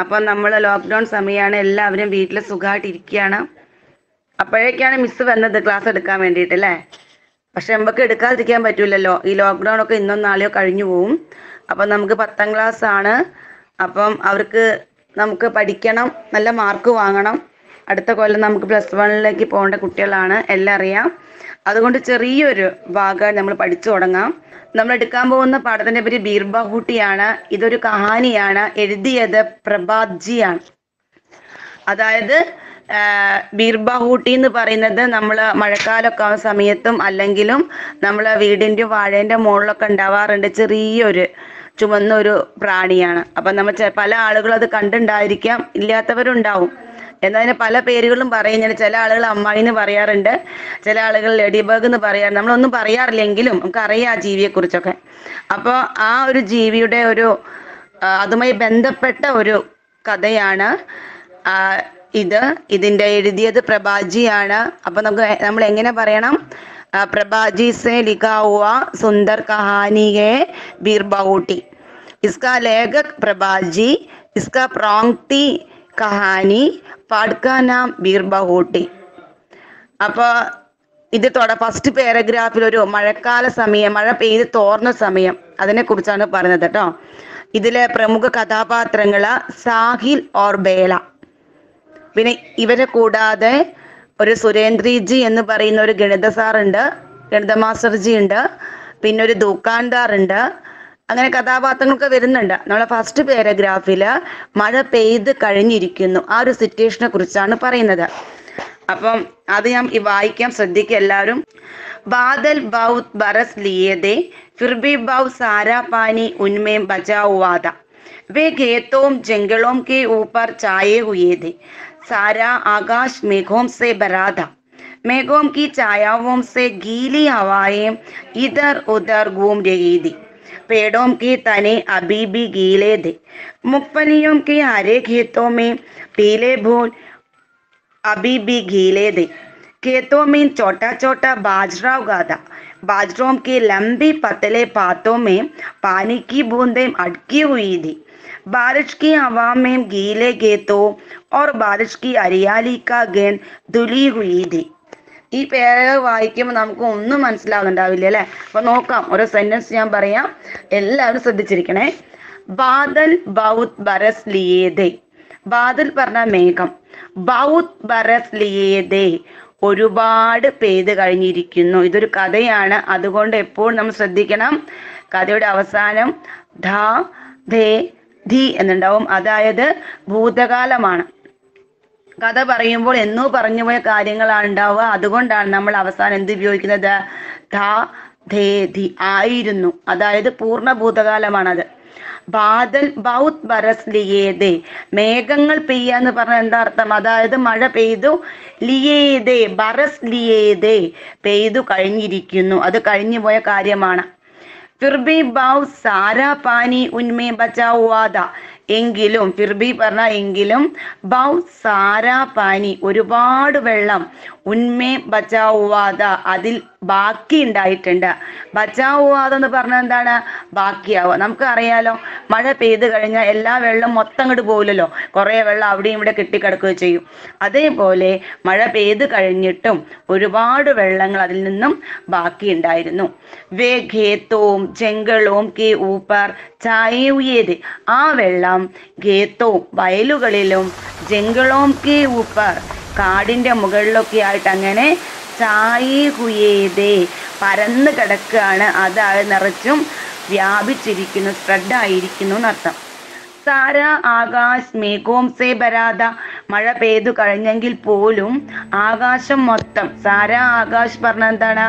അപ്പം നമ്മൾ ലോക്ക്ഡൗൺ സമയമാണ് എല്ലാവരും വീട്ടിൽ സുഖമായിട്ട് ഇരിക്കുകയാണ് അപ്പോഴേക്കാണ് മിസ്സ് വന്നത് ക്ലാസ് എടുക്കാൻ വേണ്ടിയിട്ട് അല്ലേ പക്ഷെ നമുക്ക് എടുക്കാതിരിക്കാൻ പറ്റൂലല്ലോ ഈ ലോക്ക്ഡൗൺ ഒക്കെ ഇന്നോ നാളെയോ കഴിഞ്ഞു പോവും അപ്പം നമുക്ക് പത്താം ക്ലാസ് ആണ് അപ്പം അവർക്ക് നമുക്ക് പഠിക്കണം നല്ല മാർക്ക് വാങ്ങണം അടുത്ത കൊല്ലം നമുക്ക് പ്ലസ് വണ്ണിലേക്ക് പോകേണ്ട കുട്ടികളാണ് എല്ലാം അറിയാം അതുകൊണ്ട് ചെറിയൊരു ഭാഗം നമ്മൾ പഠിച്ചു തുടങ്ങാം നമ്മൾ എടുക്കാൻ പോകുന്ന പാഠത്തിന്റെ പേര് ബീർബാഹൂട്ടിയാണ് ഇതൊരു കഹാനിയാണ് എഴുതിയത് പ്രഭാത്ജിയാണ് അതായത് ആ, ബീർബാഹൂട്ടി എന്ന് പറയുന്നത് നമ്മൾ മഴക്കാലമൊക്കെ ആവുന്ന സമയത്തും അല്ലെങ്കിലും നമ്മൾ വീടിൻ്റെ വാഴേൻ്റെ മുകളിലൊക്കെ ഉണ്ടാവാറുണ്ട് ചെറിയൊരു ചുമന്ന ഒരു പ്രാണിയാണ് അപ്പം നമ്മൾ ചെ- പല ആളുകളും അത് കണ്ടുണ്ടായിരിക്കാം ഇല്ലാത്തവരുണ്ടാവും എന്നതിന് പല പേരുകളും പറയും ഞാൻ ചില ആളുകൾ അമ്മായി എന്ന് പറയാറുണ്ട് ചില ആളുകൾ ലേഡി ബഗ് എന്ന് പറയാറുണ്ട് നമ്മളൊന്നും പറയാറില്ലെങ്കിലും നമുക്ക് അറിയാം ആ ജീവിയെക്കുറിച്ചൊക്കെ അപ്പോൾ ആ ഒരു ജീവിയുടെ ഒരു ആ, അതുമായി ബന്ധപ്പെട്ട ഒരു കഥയാണ് ആ, ഇത് ഇതിൻ്റെ എഴുതിയത് പ്രഭാജിയാണ് അപ്പം നമുക്ക് നമ്മൾ എങ്ങനെ പറയണം ആ, പ്രഭാജി സെ ലിഖാ ഹുവ സുന്ദർ കഹാനി ഹെ ബീർബാഹൂട്ടി इसका लेखक प्रभाजी इसका प्रॉन्गती कहानी पाठ का नाम ബീർബഹൂട്ടി അപ്പോൾ ഇത് തൊട ഫസ്റ്റ് പാരഗ്രാഫിൽ ഒരു മഴക്കാല സമയം മഴ പെയ്ത് തോർന്ന സമയം അതിനെക്കുറിച്ചാണ് പറയുന്നത് കേട്ടോ ഇതിലെ പ്രമുഖ കഥാപാത്രങ്ങള് സാഹിൽ ഓർ ബേള പിന്നെ ഇവരെ കൂടാതെ ഒരു സുരേന്ദ്രിജി എന്ന് പറയുന്ന ഒരു ഗണിത സാറുണ്ട് ഗണിത മാസ്റ്റർജി ഉണ്ട് പിന്നെ ഒരു ദുക്കാൻദാർ ഉണ്ട് അങ്ങനെ കഥാപാത്രങ്ങളൊക്കെ വരുന്നുണ്ട് നമ്മളെ ഫസ്റ്റ് പാരഗ്രാഫിൽ മഴ പെയ്ത് കഴിഞ്ഞിരിക്കുന്നു ആ ഒരു സിറ്റുവേഷനെ കുറിച്ചാണ് പറയുന്നത് അപ്പം അത് ഞാൻ ഈ വായിക്കാൻ ശ്രദ്ധിക്കുക എല്ലാവരും ബാദൽ ബൗത് ബറസ് ലിയേദെ ഫിർ ബി ബൗ സാരാ പാനി ഉന്മേം ബചാവുവാദ वे खेतों जंगलों के ऊपर छाए हुए थे सारा आकाश मेघों से भरा था मेघों की छायाओं से गीली हवाएं इधर उधर घूम रही थी पेड़ों के तने अभी भी गीले थे मूंगफलियों के हरे खेतों में पीले फूल अभी भी गीले थे खेतों में छोटा छोटा बाजरा उगा था बाजरों के लंबी पतले पातों में पानी की बूंदें अटकी हुई थी बारिश की हवा में गीले खेतों और बारिश की हरियाली का गेंद धुली हुई थी ഈ പേര് വായിക്കുമ്പോൾ നമുക്ക് ഒന്നും മനസ്സിലാകുന്നുണ്ടാവില്ല അല്ലേ അപ്പൊ നോക്കാം ഓരോ സെന്റൻസ് ഞാൻ പറയാം എല്ലാവരും ശ്രദ്ധിച്ചിരിക്കണേ ബാദൽ ബൗത് ബരസ് ലിയേദേ ബാദൽ പറഞ്ഞ മേഘം ബൗത് ബരസ് ലിയേദേ ഒരുപാട് പെയ്ത് കഴിഞ്ഞിരിക്കുന്നു ഇതൊരു കഥയാണ് അതുകൊണ്ട് എപ്പോഴും നമ്മൾ ശ്രദ്ധിക്കണം കഥയുടെ അവസാനം ധ ധേ ധി എന്നുണ്ടാവും അതായത് ഭൂതകാലമാണ് കഥ പറയുമ്പോൾ എന്നോ പറഞ്ഞു പോയ കാര്യങ്ങളാണ് ഉണ്ടാവുക അതുകൊണ്ടാണ് നമ്മൾ അവസാനം എന്ത് ഉപയോഗിക്കുന്നത് ധ ധേ ധി ആയിരുന്നു അതായത് പൂർണ്ണ ഭൂതകാലമാണത് ബാദൽ ബൗത് ബരസ് ലിയേദേ മേഘങ്ങൾ പെയ്യുക എന്ന് പറഞ്ഞാൽ എന്താ അർത്ഥം അതായത് മഴ പെയ്തു ലിയേദേ ബറസ് ലിയേദേ പെയ്തു കഴിഞ്ഞിരിക്കുന്നു അത് കഴിഞ്ഞു പോയ കാര്യമാണ് ഫിർബി ബൗ സാരാ പാനി ഉന്മേ ബച്ചാവുവാദ എങ്കിലും ഫിർബി പറഞ്ഞ എങ്കിലും ബൗ സാരാ പാനി ഒരുപാട് വെള്ളം ഉന്മേ ബച്ചാവുവാദ അതിൽ ബാക്കി ഉണ്ടായിട്ടുണ്ട് ബച്ചാവുവാദ എന്ന് പറഞ്ഞാൽ എന്താണ് ബാക്കിയാവുക നമുക്ക് അറിയാലോ മഴ പെയ്ത് കഴിഞ്ഞാൽ എല്ലാ വെള്ളം മൊത്തം അങ്ങോട്ട് പോകില്ലല്ലോ കുറേ വെള്ളം അവിടെയും ഇവിടെ കെട്ടിക്കിടക്കുകയും ചെയ്യും അതേപോലെ മഴ പെയ്ത് കഴിഞ്ഞിട്ടും ഒരുപാട് വെള്ളങ്ങൾ അതിൽ നിന്നും ബാക്കി ഉണ്ടായിരുന്നു വേ ഖേത്തവും ജംഗളവും കെ ഊപ്പർ ചായയുയത് ആ വെള്ളം ഖേത്തവും വയലുകളിലും ജംഗളവും കെ ഊപ്പർ കാടിന്റെ മുകളിലൊക്കെ ആയിട്ട് അങ്ങനെ ചായേ ഹുയേതേ പരന്ന് കിടക്കുകയാണ് അത് നിറച്ചും വ്യാപിച്ചിരിക്കുന്നു സ്പ്രെഡ് ആയിരിക്കുന്നു എന്നർത്ഥം സാര ആകാശ് മേഘോം സേ ബരാത മഴ പെയ്തു കഴിഞ്ഞെങ്കിൽ പോലും ആകാശം മൊത്തം സാര ആകാശ് പറഞ്ഞ എന്താണ്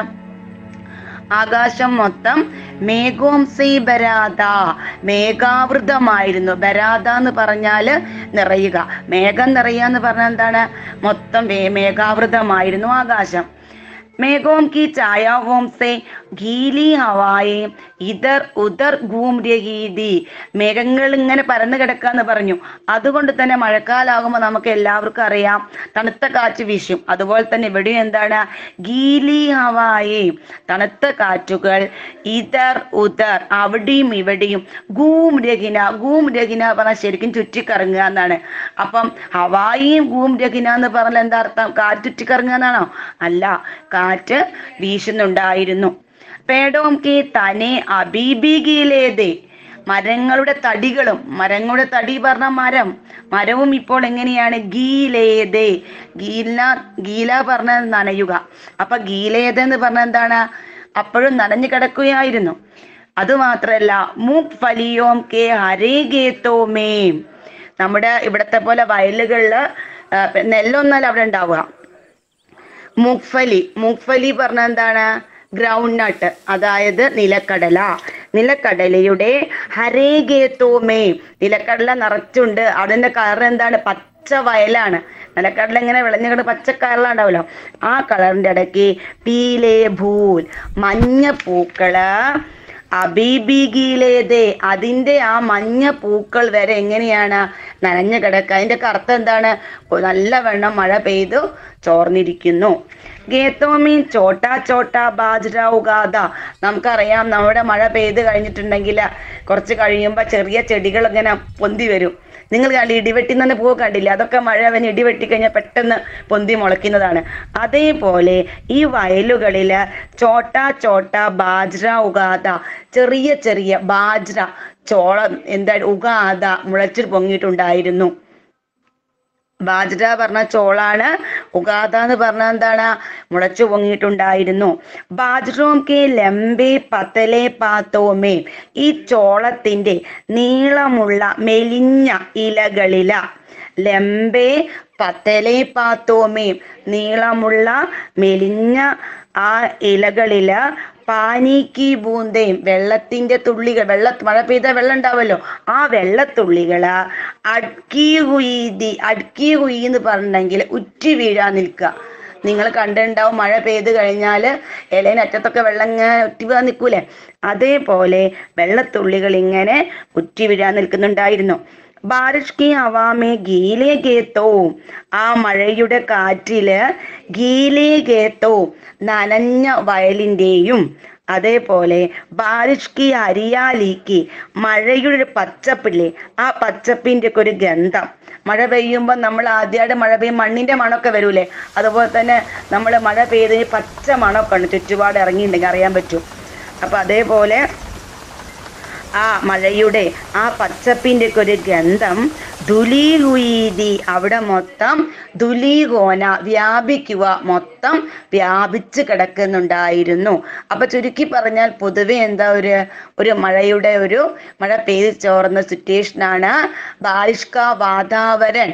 ആകാശം മൊത്തം മേഘോം സേ ബരാത മേഘാവൃതമായിരുന്നു ബരാത എന്ന് പറഞ്ഞാല് നിറയുക മേഘം നിറയുക എന്ന് പറഞ്ഞാൽ എന്താണ് മൊത്തം വേ- മേഘാവൃതമായിരുന്നു ആകാശം മേഘോം की छायाओं से ഗീലി ഹവായെ ഇതർ ഉദർ ഗൂം രഹീതി മേഘങ്ങൾ ഇങ്ങനെ പരന്നു കിടക്കാന്ന് പറഞ്ഞു അതുകൊണ്ട് തന്നെ മഴക്കാലാകുമ്പോൾ നമുക്ക് എല്ലാവർക്കും അറിയാം തണുത്ത കാറ്റ് വീശും അതുപോലെ തന്നെ ഇവിടെയും എന്താണ് ഗീലി ഹവായെ തണുത്ത കാറ്റുകൾ ഇതർ ഉദർ അവിടെയും ഇവിടെയും ഗൂം രഹിന ഗൂം രഹിന പറഞ്ഞാൽ ശരിക്കും ചുറ്റിക്കറങ്ങുക എന്നാണ് അപ്പം ഹവായിയും ഗൂം രഹിന എന്ന് പറഞ്ഞാൽ എന്താ അർത്ഥം കാറ്റ് ചുറ്റിക്കറങ്ങുക എന്നാണോ അല്ല കാറ്റ് വീശുന്നുണ്ടായിരുന്നു പേടോം കെ തനെ അബീബിഗിലേതേ മരങ്ങളുടെ തടികളും മരങ്ങളുടെ തടി പറഞ്ഞ മരം മരവും ഇപ്പോൾ എങ്ങനെയാണ് ഗീലേതേ ഗീല ഗീല പറഞ്ഞ നനയുക അപ്പൊ ഗീലേത എന്ന് പറഞ്ഞ എന്താണ് അപ്പോഴും നനഞ്ഞു കിടക്കുകയായിരുന്നു അതുമാത്രല്ല മൂക്ക് ഫലിയോം കെ ഹരേ ഗേത്തോമേ നമ്മുടെ ഇവിടത്തെ പോലെ വയലുകളില് ആ, നെല്ലൊന്നല്ല അവിടെ ഉണ്ടാവുക മൂക്ഫലി മൂക്ഫലി പറഞ്ഞ എന്താണ് ഗ്രൗണ്ട് നട്ട് അതായത് നിലക്കടല നിലക്കടലയുടെ ഹരേഗേത്തോമേ നിലക്കടല നിറച്ചുണ്ട് അതിന്റെ കളർ എന്താണ് പച്ച വയലാണ് നിലക്കടല ഇങ്ങനെ വിളഞ്ഞ പച്ച കളറുണ്ടാവല്ലോ ആ കളറിന്റെ ഇടയ്ക്ക് പീലേ ഭൂൽ മഞ്ഞ പൂക്കള് അബീബിഗിയിലേതേ അതിന്റെ ആ മഞ്ഞ പൂക്കൾ വരെ എങ്ങനെയാണ് നനഞ്ഞു കിടക്കുക അതിന്റെ ഒക്കെ അർത്ഥം എന്താണ് ഒ- നല്ലവണ്ണം മഴ പെയ്തു ചോർന്നിരിക്കുന്നു ഗേത്തോമീൻ ചോട്ടാ ചോട്ടാ ബാജ്ര ഉഗാദ നമുക്കറിയാം നമ്മുടെ മഴ പെയ്ത് കഴിഞ്ഞിട്ടുണ്ടെങ്കിൽ കുറച്ച് കഴിയുമ്പോൾ ചെറിയ ചെടികൾ ഇങ്ങനെ പൊന്തി വരും നിങ്ങൾ കണ്ടി ഇടിവെട്ടി തന്നെ പൂ കണ്ടില്ല അതൊക്കെ മഴ അവന് ഇടിവെട്ടി കഴിഞ്ഞാൽ പെട്ടെന്ന് പൊന്തി മുളയ്ക്കുന്നതാണ് അതേപോലെ ഈ വയലുകളിൽ ചോട്ട ചോട്ട ബാജ്ര ഉഗാദ ചെറിയ ചെറിയ ബാജ്ര ചോളം എന്താ ഉഗാദ മുളച്ചിൽ പൊങ്ങിയിട്ടുണ്ടായിരുന്നു ബാജ്ര പറഞ്ഞ ചോളാണ് ഉഗാദ എന്ന് പറഞ്ഞ എന്താണ് മുളച്ചു പൊങ്ങിയിട്ടുണ്ടായിരുന്നു ബാജ്രോം കെ ലംബെ പതലെ പാത്തോമേ ഈ ചോളത്തിന്റെ നീളമുള്ള മെലിഞ്ഞ ഇലകളില ലംബെ പതലെ പാത്തോമേ നീളമുള്ള മെലിഞ്ഞ ആ ഇലകളില് പാനീക്കി ബൂന്തയും വെള്ളത്തിന്റെ തുള്ളികൾ വെള്ള മഴ പെയ്ത വെള്ളം ഉണ്ടാവുമല്ലോ ആ വെള്ളത്തുള്ളികള് അഡ്കി ഹുയിതി അഡ്കി ഹുയി എന്ന് പറഞ്ഞിട്ടുണ്ടെങ്കിൽ ഉറ്റി വീഴാൻ നിൽക്കുക നിങ്ങൾ കണ്ടിട്ടുണ്ടാവും മഴ പെയ്ത് കഴിഞ്ഞാൽ ഇലയിനറ്റത്തൊക്കെ വെള്ളം ഇങ്ങനെ ഉറ്റി വീഴാൻ നിൽക്കൂലേ അതേപോലെ വെള്ളത്തുള്ളികൾ ഇങ്ങനെ ഉറ്റി വീഴാൻ നിൽക്കുന്നുണ്ടായിരുന്നു ബാരിഷ് കി ഹവാമേ ഗീലേ ഗേത്തോ ആ മഴയുടെ കാറ്റില് ഗീലേ ഗേത്തോ നനഞ്ഞ വയലിന്റെയും അതേപോലെ ബാരിഷ് കി ഹരിയാലിക്ക് മഴയുടെ ഒരു പച്ചപ്പില്ലേ ആ പച്ചപ്പിന്റെ ഒക്കെ ഒരു ഗന്ധം മഴ പെയ്യുമ്പോൾ നമ്മൾ ആദ്യമായിട്ട് മഴ പെയ്യും മണ്ണിന്റെ മണമൊക്കെ വരൂലേ അതുപോലെ തന്നെ നമ്മൾ മഴ പെയ്ത് പച്ച മണമൊക്കെ ഉണ്ട് ചുറ്റുപാട് ഇറങ്ങിയിട്ടുണ്ടെങ്കിൽ അറിയാൻ പറ്റും അപ്പൊ അതേപോലെ ആ മഴയുടെ ആ പച്ചപ്പിന്റെ ഒക്കെ ഒരു ഗന്ധം ദുലീഹുയീതി അവിടെ മൊത്തം ദുലീഹോന വ്യാപിക്കുക മൊത്തം വ്യാപിച്ച് കിടക്കുന്നുണ്ടായിരുന്നു അപ്പൊ ചുരുക്കി പറഞ്ഞാൽ പൊതുവെ എന്താ ഒരു ഒരു മഴയുടെ ഒരു മഴ പെയ്ത് ചോർന്ന സിറ്റുവേഷനാണ് ബാരിഷ്ക വാതാവരൺ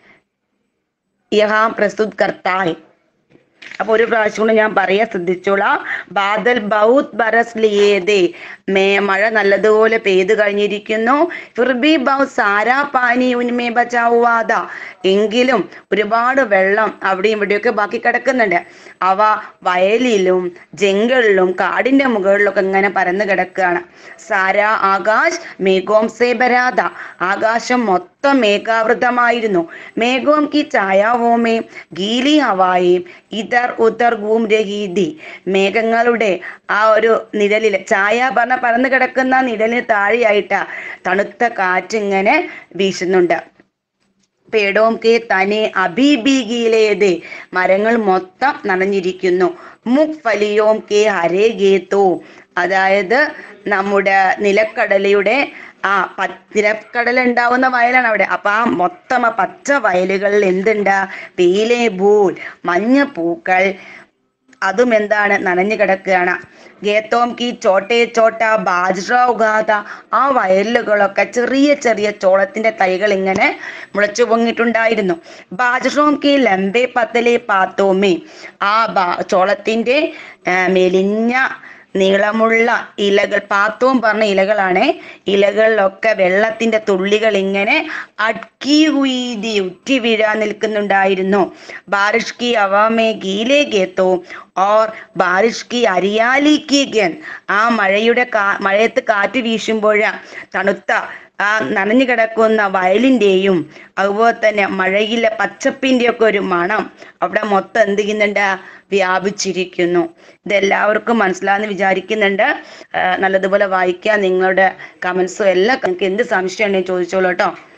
യഹാം പ്രസ്തുത് കർത്തായ് അപ്പൊ ഒരു പ്രാവശ്യം കൂടെ ഞാൻ പറയാ ശ്രദ്ധിച്ചോളാം ബാദൽ ബൗത് ബറസ് ലിയേദേ മേ മഴ നല്ലതുപോലെ പെയ്തു കഴിഞ്ഞിരിക്കുന്നു ഫിർബി ബൗ സാരാ പാനി ഉന്മേ ബച്ചാവുവാദ എങ്കിലും ഒരുപാട് വെള്ളം അവിടെയും ഇവിടെയൊക്കെ ബാക്കി കിടക്കുന്നുണ്ട് അവ വയലിലും ജംഗിളിലും കാടിന്റെ മുകളിലൊക്കെ ഇങ്ങനെ പരന്നു കിടക്കുകയാണ് സാരാ ആകാശ് മേഘോം സേ ബരാദ ആകാശം മൊത്തം മേഘാവൃതമായിരുന്നു മേഘോം കി ഛായാവോമേ ഗീലി ഹവായും ഇതർ ഉത്തർ ഗൂം രഹീതി മേഘങ്ങളുടെ ആ ഒരു നിഴലിൽ ഛായ പറഞ്ഞ പരന്നു കിടക്കുന്ന നിഴലിന് താഴെയായിട്ട് തണുത്ത കാറ്റിങ്ങനെ വീശുന്നുണ്ട് പേടോം കെ തനെ അബീബിഗിയിലേത് മരങ്ങൾ മൊത്തം നനഞ്ഞിരിക്കുന്നു മുക് ഫലിയോം കെ ഹരേ ഗേത്തോ അതായത് നമ്മുടെ നിലക്കടലയുടെ ആ പ നിലക്കടല ഉണ്ടാവുന്ന വയലാണ് അവിടെ അപ്പൊ ആ മൊത്തം ആ പച്ച വയലുകളിൽ എന്തുണ്ട് പീലേ ഭൂൽ മഞ്ഞ പൂക്കൾ അതും എന്താണ് നനഞ്ഞു കിടക്കുകയാണ് ഗേത്തോം കി ചോട്ടേ ചോട്ട ബാജ്ര ഉഗാത ആ വയലുകളൊക്കെ ചെറിയ ചെറിയ ചോളത്തിന്റെ തൈകൾ ഇങ്ങനെ മുളച്ചു പൊങ്ങിയിട്ടുണ്ടായിരുന്നു ബാജ്രോം കി ലംബെ പത്തലെ പാത്തോമേ ആ ബാ ചോളത്തിന്റെ ആ, മെലിഞ്ഞ നീളമുള്ള ഇലകൾ പാത്തവും പറഞ്ഞ ഇലകളാണ് ഇലകളിലൊക്കെ വെള്ളത്തിന്റെ തുള്ളികൾ ഇങ്ങനെ അട്ക്കി ഹുയിതി ഉറ്റി വീഴാൻ നിൽക്കുന്നുണ്ടായിരുന്നു ബാരിഷ് കി അവാമേ ഗീലേ ഗേത്തോ ഓർ ബാരിഷ് കി അരിയാലി ഗൻ ആ മഴയുടെ കാ മഴയത്ത് കാറ്റ് വീശുമ്പോൾ തണുത്ത ആ നനഞ്ഞു കിടക്കുന്ന വയലിന്റെയും അതുപോലെ തന്നെ മഴയിലെ പച്ചപ്പിന്റെ ഒക്കെ ഒരു മണം അവിടെ മൊത്തം എന്ത് ചെയ്യുന്നുണ്ട് വ്യാപിച്ചിരിക്കുന്നു ഇതെല്ലാവർക്കും മനസ്സിലാന്ന് വിചാരിക്കുന്നുണ്ട് ആ, നല്ലതുപോലെ വായിക്കാൻ നിങ്ങളുടെ കമന്റ്സും എല്ലാം നിങ്ങൾക്ക് എന്ത് സംശയം ഉണ്ടെങ്കിൽ ചോദിച്ചോളൂ കേട്ടോ